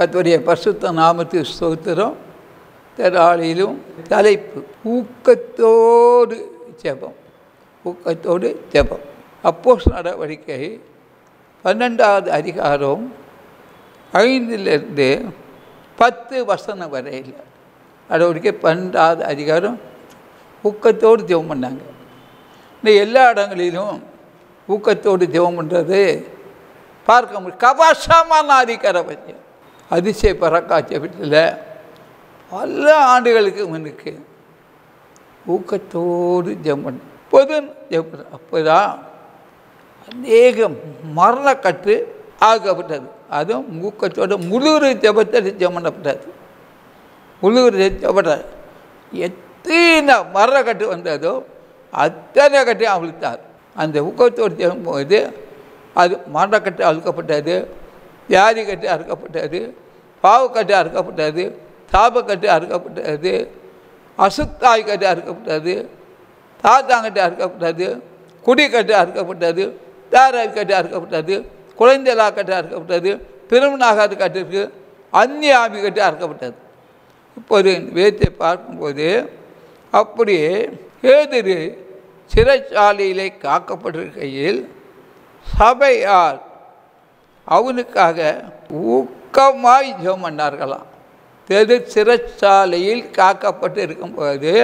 கத்துடைய பரிசுத்த நாமத்து ஸ்தோத்திரம் தெராளியிலும் தலைப்பு ஊக்கத்தோடு ஜெபம் ஊக்கத்தோடு ஜெபம் அப்போஸ் நடவடிக்கை பன்னெண்டாவது அதிகாரம் ஐந்திலிருந்து பத்து வசனம் வரையில் நடவடிக்கை பன்னெண்டாவது அதிகாரம் ஊக்கத்தோடு ஜெபம் பண்ணாங்க இந்த எல்லா இடங்களிலும் ஊக்கத்தோடு ஜெபம் பண்ணுறது பார்க்க முடியும் கபாசமான அதிகார பற்றி அதிசய பறக்காட்சி வீட்டில் பல ஆண்டுகளுக்கு முன்னுக்கு ஊக்கத்தோடு ஜெபம் பண்ண பொது ஜெபம் அப்போ தான் அநேக மரணக்கட்டு ஆக்கப்பட்டது அதுவும் ஊக்கத்தோட முழுறு ஜெபத்தை ஜெபம் பண்ணப்பட்டது முழுறு ஜெபப்பட்டது எத்தனை மரணக்கட்டு வந்ததோ அத்தனை கட்டி அவிழ்த்தார் அந்த ஊக்கத்தோடு ஜெபம் போது அது மரணக்கட்டு அழுக்கப்பட்டது வியாதி கட்டு அறுக்கப்பட்டது பாவக்கட்டு அறுக்கப்பட்டது சாபக்கட்டு அறுக்கப்பட்டது அசுத்தாய் கட்டு அறுக்கப்பட்டது தாத்தாங்கட்டு அறுக்கப்பட்டது குடிக்கட்டு அறுக்கப்பட்டது தாராய் கட்டு அறுக்கப்பட்டது குழந்தைலா கட்டு அறுக்கப்பட்டது திருமணாகாது கட்டிற்கு அந்நிய ஆமி கட்டு அறுக்கப்பட்டது இப்போது வேத்தை பார்க்கும்போது அப்படியே ஏதிரு சிறைச்சாலையிலே காக்கப்பட்டிருக்கையில் சபையார் அவனுக்காக ஊக்கமாய் ஜெபம் பண்ணார்களாம் தெரு சிறைச்சாலையில் காக்கப்பட்டு இருக்கும்போது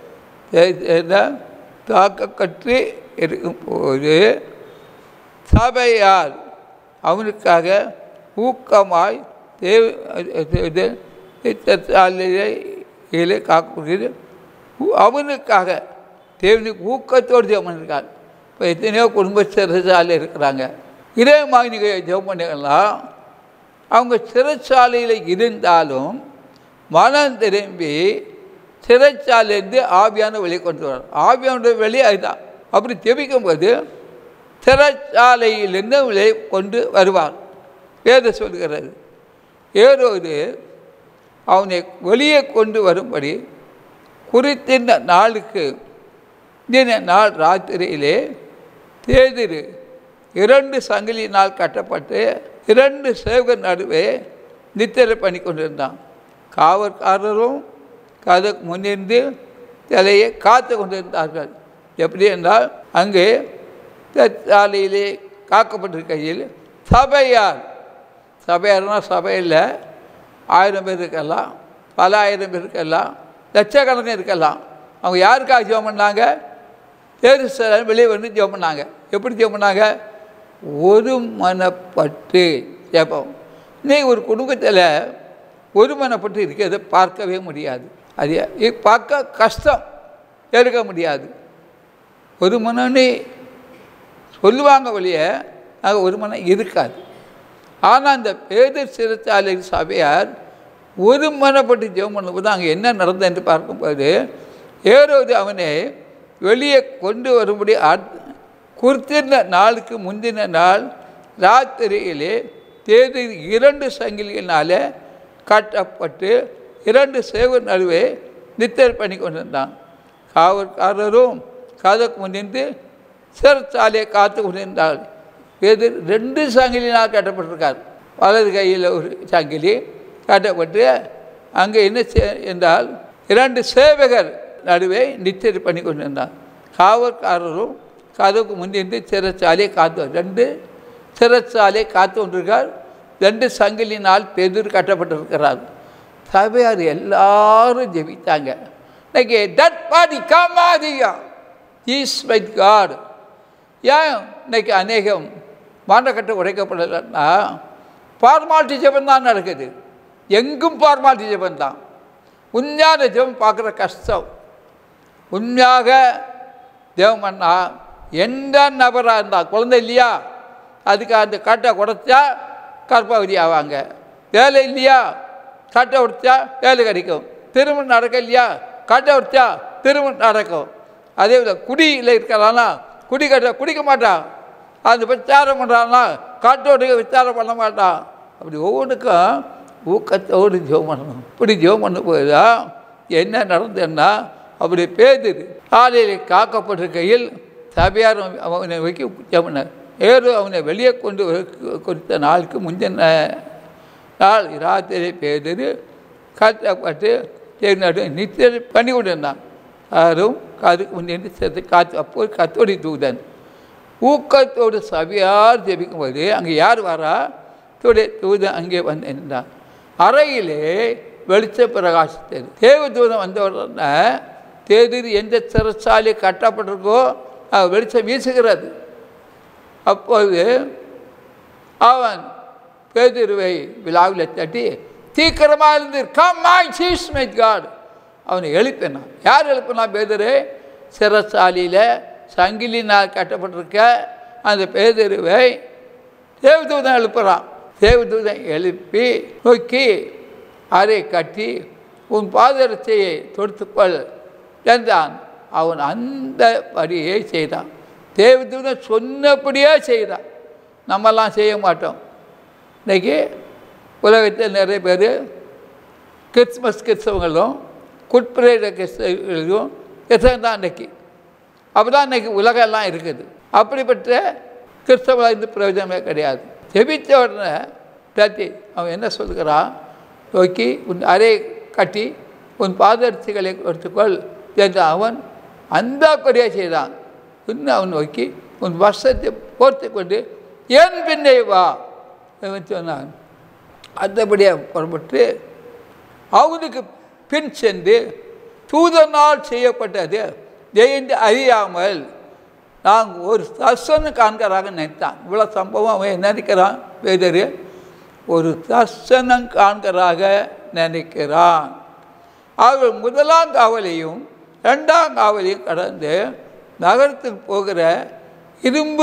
காக்கப்பட்டு இருக்கும்போது சபையார் அவனுக்காக ஊக்கமாய் தேவ சிறைச்சாலையிலே காக்கப்படுகிறது அவனுக்காக தேவனுக்கு ஊக்கத்தோடு ஜெபம் பண்ணிருக்கார் இப்போ எத்தனையோ குடும்ப சிறைச்சாலை இருக்கிறாங்க இதே மாதிரி நீங்கள் ஜெபம் பண்ணிக்கலாம் அவங்க சிறைச்சாலையில் இருந்தாலும் மனம் திரும்பி சிறைச்சாலையிலேருந்து ஆவியான வெளியே கொண்டு வர ஆவியான வெளியே அதுதான் அப்படி ஜெபிக்கும்போது சிறைச்சாலையிலிருந்து வெளியே கொண்டு வருவார் வேத சொல்கிறது ஏறோது அவனை வெளியே கொண்டு வரும்படி குறித்திருந்த நாளுக்கு இந்த நாள் ராத்திரியிலே தேதிரு இரண்டு சங்கிலியினால் கட்டப்பட்டு இரண்டு சேவகர் நடுவே நித்திரை பண்ணி கொண்டிருந்தான் காவற்காரரும் கதக்கு முன்னிருந்து தலையை காத்து கொண்டிருந்தார்கள் எப்படி என்றால் அங்கே சாலையிலே காக்கப்பட்டிருக்கையில் சபையார் சபையார்னா சபையில் ஆயிரம் பேர் இருக்கலாம் பல ஆயிரம் பேர் இருக்கலாம் லட்சக்கணக்கில் இருக்கலாம் அவங்க யாருக்காக ஜெபம் பண்ணாங்க தேர்வு வெளியே வந்து ஜெபம் பண்ணாங்க எப்படி ஜெபம் பண்ணாங்க ஒரு மனப்பட்டு ஜெபம் இன்றைக்கி ஒரு குடும்பத்தில் ஒரு மனப்பட்டு இருக்கிறத பார்க்கவே முடியாது அது பார்க்க கஷ்டம் எடுக்க முடியாது ஒரு மனம்னு சொல்லுவாங்க வழிய நாங்கள் ஒரு மனம் இருக்காது ஆனால் அந்த பேதர் சிறைச்சாலை சபையார் ஒரு மனப்பட்டு ஜெபம் பண்ணும்போது அங்கே என்ன நடந்தது என்று பார்க்கும்போது ஏறோது அவனை வெளியே கொண்டு வரும்படி குறித்திருந்த நாளுக்கு முந்தின நாள் ராத்திரியிலே தேதி இரண்டு சங்கிலியினால் கட்டப்பட்டு இரண்டு சேவர் நடுவே நித்தர் பண்ணி கொண்டிருந்தான் காவல்காரரும் கதக்கு முன்னின்று சிறைச்சாலையை காத்து கொண்டிருந்தாள் எது ரெண்டு சங்கிலினால் கட்டப்பட்டிருக்கார் வலது கையில் ஒரு சங்கிலி கட்டப்பட்டு அங்கே என்ன என்றால் இரண்டு சேவகர் நடுவே நிச்சயம் பண்ணி கொண்டிருந்தார் காவல்காரரும் கதவுக்கு முன்னின்று சிறைச்சாலையை காத்து ரெண்டு சிறைச்சாலையை காத்து கொண்டிருக்கார் ரெண்டு சங்கிலினால் பெதிர் கட்டப்பட்டிருக்கிறார் சபையார் எல்லாரும் ஜெபித்தாங்க இன்னைக்கு தட் பாடி காமாதியா ஈஸ் மை காட் ஏன் இன்னைக்கு அநேகம் மாண்டக்கட்டை உடைக்கப்படலைன்னா ஃபார்மாலிட்டி ஜெபம் தான் நடக்குது எங்கும் ஃபார்மாலிட்டி ஜெபம் தான் உண்மையான ஜெபம் பார்க்குற கஷ்டம் உண்மையாக ஜெபம் பண்ணால் எந்த நபராக இருந்தால் குழந்தை இல்லையா அதுக்கு அந்த கட்டை குடைச்சா கர்ப்பவதி ஆவாங்க வேலை இல்லையா கட்டை உடைச்சா வேலை கிடைக்கும் திருமணம் நடக்க இல்லையா கட்டை உடைச்சா திருமணம் நடக்கும் அதே போல் குடியில் இருக்கிறானா குடி கட்ட குடிக்க மாட்டான் அந்த விசாரம் பண்ணுறான்னா காட்டோடு விசாரம் பண்ண மாட்டான் அப்படி ஒவ்வொன்றுக்கும் ஊக்கத்தோடு ஜெபம் பண்ணணும் இப்படி ஜெபம் பண்ண போதுதான் என்ன நடந்ததுன்னா அப்படி பேதுது காலையில் காக்கப்பட்டிருக்கையில் சபையார் அவனை வைக்க ஜெபம் ஏதோ அவனை வெளியே கொண்டு வர- குறித்த நாளுக்கு முந்தின நாள் ராத்திரி பேதரு காத்தப்பட்டு தேர்நாடு நித்திரை பண்ணி கொண்டிருந்தான் யாரும் காதுக்கு முன்னே சேர்த்து காத்து அப்போ கத்தோடி தூதன் ஊக்கத்தோடு சபையார் ஜெபிக்கும்போது அங்கே யார் வரா தோடைய தூதன் அங்கே வந்து நின்றான் அறையிலே வெளிச்ச பிரகாசித்தது தேவ தூதன் வந்த உடனே தேதிர் எந்த சிறைச்சாலை கட்டப்பட்டிருக்கோ அது வெளிச்சம் வீசுகிறது அப்போது அவன் பேதிருவை விழாவில் தட்டி சீக்கிரமாக இருந்து கம் மை சீஸ் மை காட் அவனை எழுப்பினான் யார் எழுப்பினா பேதரு சிறைச்சாலையில் சங்கிலினால் கட்டப்பட்டிருக்க அந்த பேதருவை தேவதூதன் எழுப்புறான் தேவதூதன் எழுப்பி நோக்கி அறை கட்டி உன் பாதரட்சையை தொடுத்துக்கொள் என்றான் அவன் அந்த படியை செய்தான் தேவதூதன் சொன்னபடியே செய்தான் நம்மெல்லாம் செய்ய மாட்டோம் இன்றைக்கி உலகத்தில் நிறைய பேர் கிறிஸ்மஸ் கிறிஸ்தவங்களும் குட்பிரேட கிறிஸ்தவர்களும் கிறிஸ்தவம் தான் இன்றைக்கி அப்போ தான் இன்றைக்கி உலகம் எல்லாம் இருக்குது அப்படிப்பட்ட கிறிஸ்தவ இந்த பிரயோஜனமே கிடையாது ஜெபித்த உடனே தத்தி அவன் என்ன சொல்கிறான் நோக்கி உன் அறை கட்டி உன் பாதரிசிகளை எடுத்துக்கொள் என்று அவன் அந்த கொடியாக செய்தான் இன்னும் அவன் நோக்கி உன் வருஷத்தை போர்த்து கொண்டு என் பின்னே வா என்று சொன்னான் அந்தபடியாக புறப்பட்டு அவனுக்கு பின் சென்று தூதனால் செய்யப்பட்டது ஜெயந்து அறியாமல் நாங்கள் ஒரு தர்சனம் காண்கிறாங்க நினைத்தான் இவ்வளோ சம்பவம் அவன் நினைக்கிறான் வேதர் ஒரு தர்சனம் காண்கிறாக நினைக்கிறான் அவர் முதலாம் காவலையும் ரெண்டாம் காவலையும் கடந்து நகரத்துக்கு போகிற இரும்பு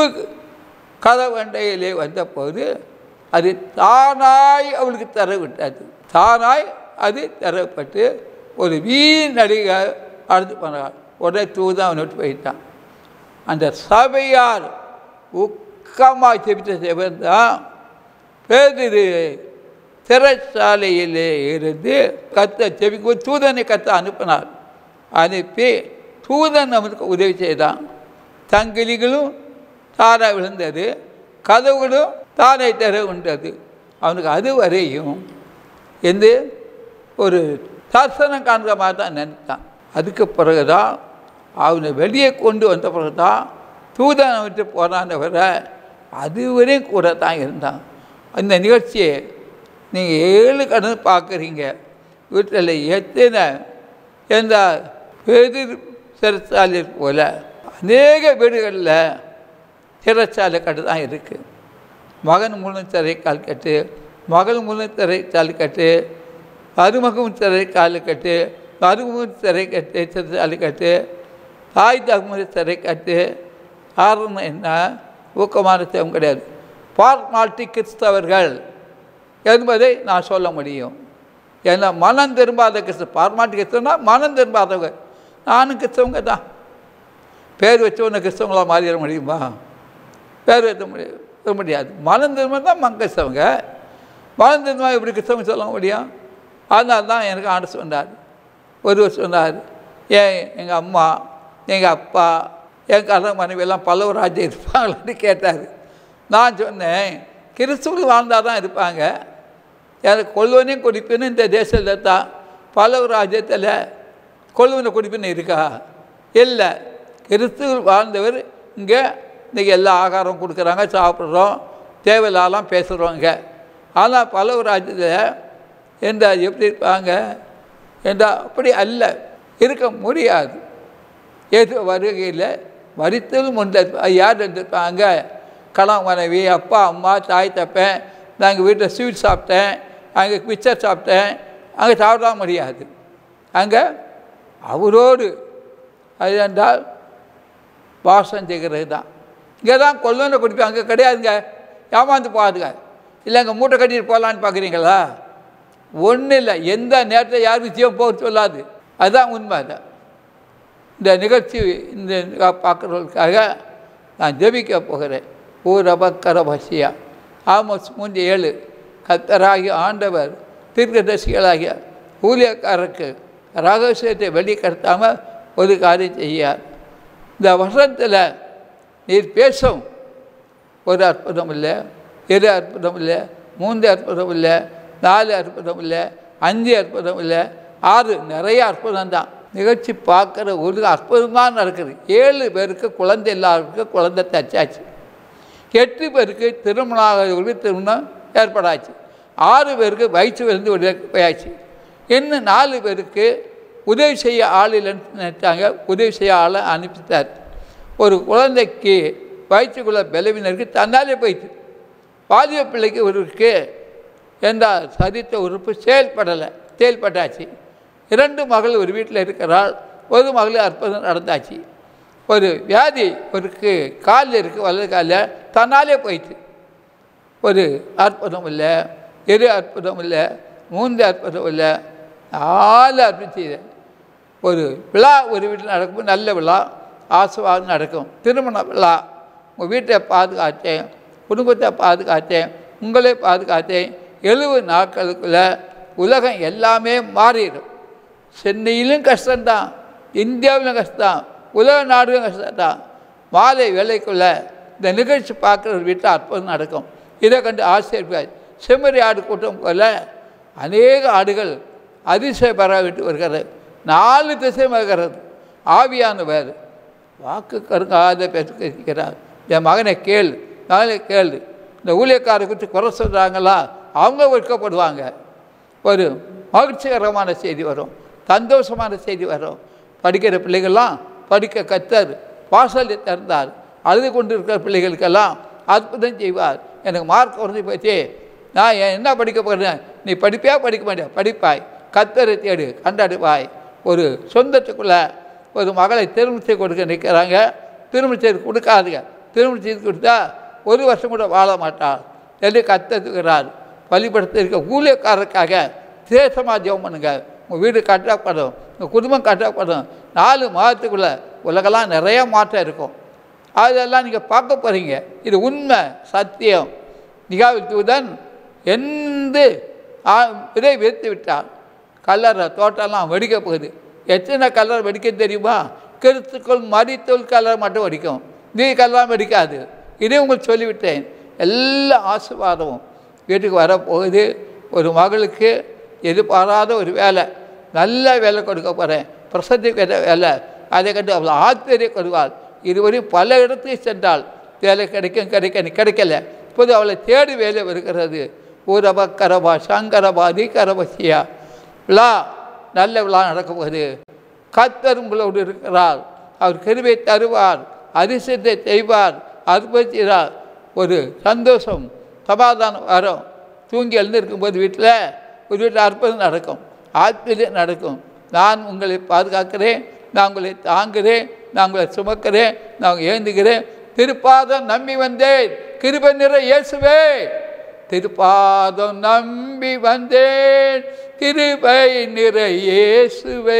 கதவண்டையிலே வந்தபோது அது தானாய் அவளுக்கு தர விட்டது தானாய் அது தரப்பட்டு ஒரு வீண் நடிகை நடந்து போனார் உடனே தூதான் அவனை விட்டு போயிட்டான் அந்த சபையார் உக்கமாக செபித்த செவன் தான் பேதிரு சிறைச்சாலையிலே இருந்து கத்த செபிக்கும் தூதனை கத்த அனுப்பினார் அனுப்பி தூதன் அவனுக்கு உதவி செய்தான் தங்கிலிகளும் தானாக விழுந்தது கதவுகளும் தானே தர உண்டது அவனுக்கு அது வரையும் எந்த ஒரு தர்சனம் காண்கிற மாதிரி தான் நினைத்தான் அதுக்கு பிறகு தான் அவனை வெளியே கொண்டு வந்த பிறகு தான் தூதனை விட்டு போனான்னு வர அதுவரையும் கூட தான் இருந்தான் அந்த நிகழ்ச்சியை நீங்கள் ஏழு கடன் பார்க்குறீங்க வீட்டில் எத்தனை எந்த எதிர் சிறைச்சாலை போல அநேக வீடுகளில் சிறைச்சாலை கட்டு தான் இருக்குது மகன் மூலம் சிறை கால் கட்டு மகள் மூலம் சிறை கால் கட்டு மருமகம் சிறை கால் கட்டு மருமகன் சிறை கட்டு சிறை கட்டு தாய் தகுமுறை சிறை கட்டு காரணம் என்ன ஊக்கமான சேவம் கிடையாது பார்மால்டி கிறிஸ்தவர்கள் என்பதை நான் சொல்ல முடியும் ஏன்னா மனம் திரும்பாத கிறிஸ்தவ பார்மாட்டி கிறிஸ்தவனா மனம் திரும்பாதவங்க நானும் கிறிஸ்தவங்க தான் பேர் வச்சவன கிறிஸ்தவங்களாக மாறிட முடியுமா பேர் வைக்க முடிய முடியாது மனம் திரும்ப தான் மங்க கிறிஸ்தவங்க மனம் திரும்ப எப்படி கிறிஸ்தவங்க சொல்ல முடியும் அதனால தான் எனக்கு ஆண்டு சொன்னார் ஒருவர் சொன்னார் ஏன் எங்கள் அம்மா எங்கள் அப்பா என் கதை மனைவியெல்லாம் பல்லவராஜ்யம் இருப்பாங்களான்னு கேட்டார் நான் சொன்னேன் கிறிஸ்துவர்கள் வாழ்ந்தால் தான் இருப்பாங்க எனக்கு கொள்வனையும் குடிப்புன்னு இந்த தேசத்தில் தான் பல்லவ ராஜ்யத்தில் கொள்வனை குடிப்புன்னு இருக்கா இல்லை கிறிஸ்துவர்கள் வாழ்ந்தவர் இங்கே இன்றைக்கி எல்லா ஆகாரம் கொடுக்குறாங்க சாப்பிட்றோம் தேவையில்லாம் பேசுகிறோங்க ஆனால் பல்லவ ராஜ்யத்தில் எந்த எப்படி இருப்பாங்க என்ற அப்படி அல்ல இருக்க முடியாது ஏது வருகையில் மறித்தலும் உண்டு யார் இருந்திருப்பாங்க கணவன் மனைவி அப்பா அம்மா தாய் தப்பேன் நாங்கள் வீட்டில் ஸ்வீட் சாப்பிட்டேன் அங்கே மிச்சர் சாப்பிட்டேன் அங்கே சாப்பிட முடியாது அங்கே அவரோடு அது என்றால் வாசம் செய்கிறது தான் இங்கே தான் கொல்லனை குடிப்பேன் அங்கே கிடையாதுங்க ஏமாந்து போகாதுங்க இல்லை அங்கே மூட்டை கட்டிட்டு போகலான்னு பார்க்குறீங்களா ஒன்றும் இல்லை எந்த நேரத்தில் யார் விஷயம் போக சொல்லாது அதுதான் உண்மை தான் இந்த நிகழ்ச்சி இந்த பார்க்குறவர்களுக்காக நான் ஜெபிக்க போகிறேன் ஊரபக்கர பசியா ஆமோஸ் மூன்று ஏழு கத்தராகிய ஆண்டவர் தீர்க்கதரிசிகளாகிய ஊழியக்காரருக்கு ரகசியத்தை வெளிக்கடத்தாமல் ஒரு காரியம் செய்யார் இந்த வருஷத்தில் நீர் பேசும் ஒரு அற்புதம் இல்லை இரு அற்புதம் இல்லை மூன்று அற்புதம் இல்லை நாலு அற்புதம் இல்லை அஞ்சு அற்புதம் இல்லை ஆறு நிறைய அற்புதம் தான் நிகழ்ச்சி பார்க்குற ஒரு அற்புதம் தான் நடக்குது ஏழு பேருக்கு குழந்தை இல்லாதவருக்கு குழந்தை தச்சாச்சு எட்டு பேருக்கு திருமணம் ஆகாதவர்களுக்கு திருமணம் ஏற்படாச்சு ஆறு பேருக்கு வயிற்று விழுந்து வெளியே போயாச்சு இன்னும் நாலு பேருக்கு உதவி செய்ய ஆள் இல்லைன்னு நினைச்சாங்க உதவி செய்ய ஆளை அனுப்பித்தார் ஒரு குழந்தைக்கு வயிற்றுக்குள்ள பலவினருக்கு தன்னாலே போயிடுச்சு பாலிய பிள்ளைக்கு ஒருவருக்கு எந்த சரித்த உறுப்பு செயல்படலை செயல்பட்டாச்சு இரண்டு மகள் ஒரு வீட்டில் இருக்கிறாள் ஒரு மகள் அற்புதம் நடந்தாச்சு ஒரு வியாதி ஒருக்கு காலில் இருக்குது வலது காலில் தன்னாலே போயிடுச்சு ஒரு அற்புதம் இல்லை இரு அற்புதம் இல்லை மூன்று அற்புதம் இல்லை நாலு அற்புதம் செய்த ஒரு விழா ஒரு வீட்டில் நடக்கும் நல்ல விழா ஆசுவாக நடக்கும் திருமண விழா உங்கள் வீட்டை பாதுகாத்தேன் குடும்பத்தை பாதுகாத்தேன் உங்களை பாதுகாத்தேன் எழுபது நாட்களுக்குள்ள உலகம் எல்லாமே மாறிடும் சென்னையிலும் கஷ்டம்தான் இந்தியாவிலும் கஷ்டம் உலக நாடுகளும் கஷ்டம்தான் மாலை வேலைக்குள்ள இந்த நிகழ்ச்சி பார்க்குற ஒரு வீட்டில் அற்புதம் நடக்கும் இதை கண்டு ஆசிரியர் செம்மறி ஆடு கூட்டம் போல அநேக ஆடுகள் அதிசய பெற விட்டு வருகிறது நாலு திசை வருகிறது ஆவியானவர் வாக்கு கருங்காத பேசுகிறார் என் மகனை கேள் மகனை கேள் இந்த ஊழியக்காரை குறித்து குறை சொல்கிறாங்களா அவங்க ஒடுக்கப்படுவாங்க ஒரு மகிழ்ச்சிகரமான செய்தி வரும் சந்தோஷமான செய்தி வரும் படிக்கிற பிள்ளைகள்லாம் படிக்க கத்தர் வாசலை திறந்தார் அழுது கொண்டு இருக்கிற பிள்ளைகளுக்கெல்லாம் அற்புதம் செய்வார் எனக்கு மார்க் குறைஞ்சி போச்சு நான் ஏன் என்ன படிக்க போகிறேன் நீ படிப்பியா படிக்க மாட்டியா படிப்பாய் கத்தரை தேடு கண்டாடுவாய் ஒரு சொந்தத்துக்குள்ளே ஒரு மகளை திருமணம் செய்து கொடுக்க நிற்கிறாங்க திருமணம் செய்து கொடுக்காதுங்க திருமணம் செய்து கொடுத்தா ஒரு வருஷம் கூட வாழ மாட்டாள் என்று கத்துக்கிறார் பள்ளிப்படத்தில் இருக்க ஊழியக்காரருக்காக தேசமாக ஜெபம் பண்ணுங்க உங்கள் வீடு கட்டப்படும் உங்கள் குடும்பம் கட்டப்படும் நாலு மாதத்துக்குள்ளே உலகெல்லாம் நிறைய மாற்றம் இருக்கும் அதெல்லாம் நீங்கள் பார்க்க போகிறீங்க இது உண்மை சத்தியம் நிகாவில் தூதன் எந்த விதை விரித்து விட்டார் கல்லறை தோட்டம்லாம் வெடிக்க போகுது எத்தனை கலர் வெடிக்க தெரியுமா கிறிஸ்துக்கள் மறித்தொல் கலர் மட்டும் வெடிக்கும் நீ கலர் வெடிக்காது இதே உங்களுக்கு சொல்லிவிட்டேன் எல்லா ஆசீர்வாதமும் வீட்டுக்கு வரப்போகுது ஒரு மகளுக்கு எதிர்பாராத ஒரு வேலை நல்ல வேலை கொடுக்க போகிறேன் பிரசத்தி வேலை அதை கண்டு அவள் ஆச்சரியம் கொடுவாள் இதுவரையும் பல இடத்துக்கு சென்றால் வேலை கிடைக்கும் கிடைக்க கிடைக்கல இப்போது அவளை தேடி வேலை வருகிறது ஊரப கரபா சங்கரபாதி கரபசியா விழா நல்ல விழா நடக்க போகுது கத்தர் உங்களோடு இருக்கிறார் அவர் கருவை தருவார் அதிசயத்தை செய்வார் அற்புதம் ஒரு சந்தோஷம் சமாதானம் வரும் தூங்கி எழுந்திருக்கும்போது வீட்டில் ஒரு வீட்டில் அற்புதம் நடக்கும் ஆச்சரியம் நடக்கும் நான் உங்களை பாதுகாக்கிறேன் நான் உங்களை தாங்குகிறேன் நான் உங்களை சுமக்கிறேன் நான் ஏந்துகிறேன் திருப்பாதம் நம்பி வந்தேன் கிருப நிற இயேசுவே திருப்பாதம் நம்பி வந்தேன் கிருபை நிற இயேசுவே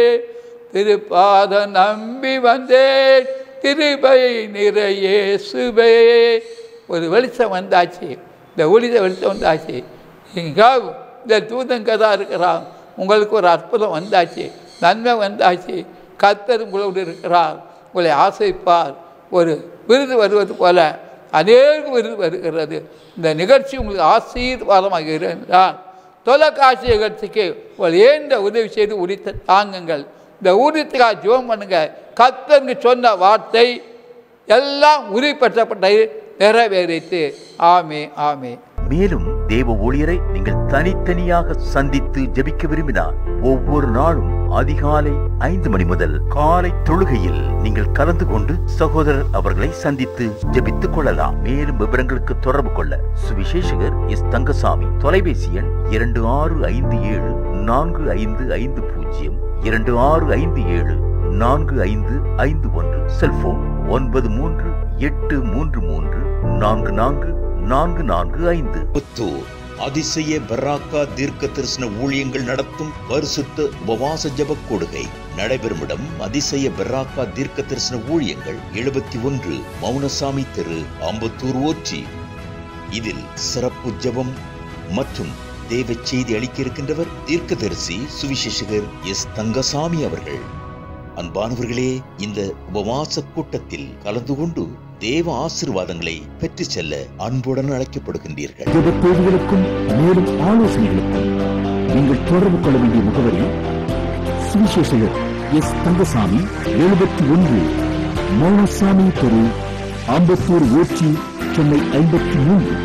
திருப்பாதம் நம்பி வந்தேன் கிருபை நிற இயேசுவே ஒரு வெளிச்சம் வந்தாச்சு இந்த ஒளித வெளிச்சம் வந்தாச்சு இங்கே இந்த தூதங்க தான் இருக்கிறான் உங்களுக்கு ஒரு அற்புதம் வந்தாச்சு நன்மை வந்தாச்சு கத்தர் உங்களோடு இருக்கிறார் உங்களை ஆசைப்பார் ஒரு விருது வருவது போல அநேக விருது வருகிறது இந்த நிகழ்ச்சி உங்களுக்கு ஆசீர்வாதமாக இருந்தால் தொலைக்காட்சி நிகழ்ச்சிக்கு உங்கள் ஏந்த உதவி செய்து உரித்த தாங்குங்கள் இந்த ஊதியத்துக்காக ஜோம் பண்ணுங்க கத்தருக்கு சொன்ன வார்த்தை எல்லாம் உறுதிப்படுத்தப்பட்டது நிறைவேறித்து ஆமே ஆமே மேலும் தேவ ஊழியரை நீங்கள் தனித்தனியாக சந்தித்து ஜெபிக்க விரும்பினார் ஒவ்வொரு நாளும் அதிகாலை ஐந்து மணி முதல் காலை தொழுகையில் நீங்கள் கலந்து கொண்டு சகோதரர் அவர்களை சந்தித்து ஜெபித்துக் கொள்ளலாம் மேலும் விவரங்களுக்கு தொடர்பு கொள்ள சுவிசேஷகர் எஸ் தங்கசாமி தொலைபேசி எண் இரண்டு ஆறு ஐந்து ஏழு நான்கு ஐந்து ஐந்து பூஜ்ஜியம் இரண்டு ஆறு ஐந்து ஏழு நான்கு ஐந்து ஐந்து ஒன்று செல்போன் ஒன்பது மூன்று எட்டு மூன்று மூன்று நான்கு நான்கு நான்கு நான்கு ஐந்து புத்தூர் அதிசய பராக்கா தீர்க்க தரிசன ஊழியங்கள் நடத்தும் பரிசுத்த உபவாச ஜப கொடுகை நடைபெறும் இடம் அதிசய பராக்கா தீர்க்க தரிசன ஊழியங்கள் எழுபத்தி ஒன்று மௌனசாமி தெரு ஆம்பத்தூர் ஓச்சி இதில் சிறப்பு ஜெபம் மற்றும் தேவ செய்தி அளிக்க இருக்கின்றவர் தீர்க்கதரிசி சுவிசேஷகர் எஸ் தங்கசாமி அவர்கள் அன்பானவர்களே இந்த உபவாச கூட்டத்தில் கலந்து கொண்டு தேவ ஆசீர்வாதங்களை பெற்று செல்ல அன்புடன் அழைக்கப்படுகின்றீர்கள் ஜெப தேதிகளுக்கும் மேலும் ஆலோசனைகளுக்கும் நீங்கள் தொடர்பு கொள்ள வேண்டிய முகவரி சுவிசேஷகர் எஸ் தங்கசாமி எழுபத்தி ஒன்று மௌனசாமி தெரு ஆம்பத்தூர் ஊர்ச்சி சென்னை ஐம்பத்தி மூன்று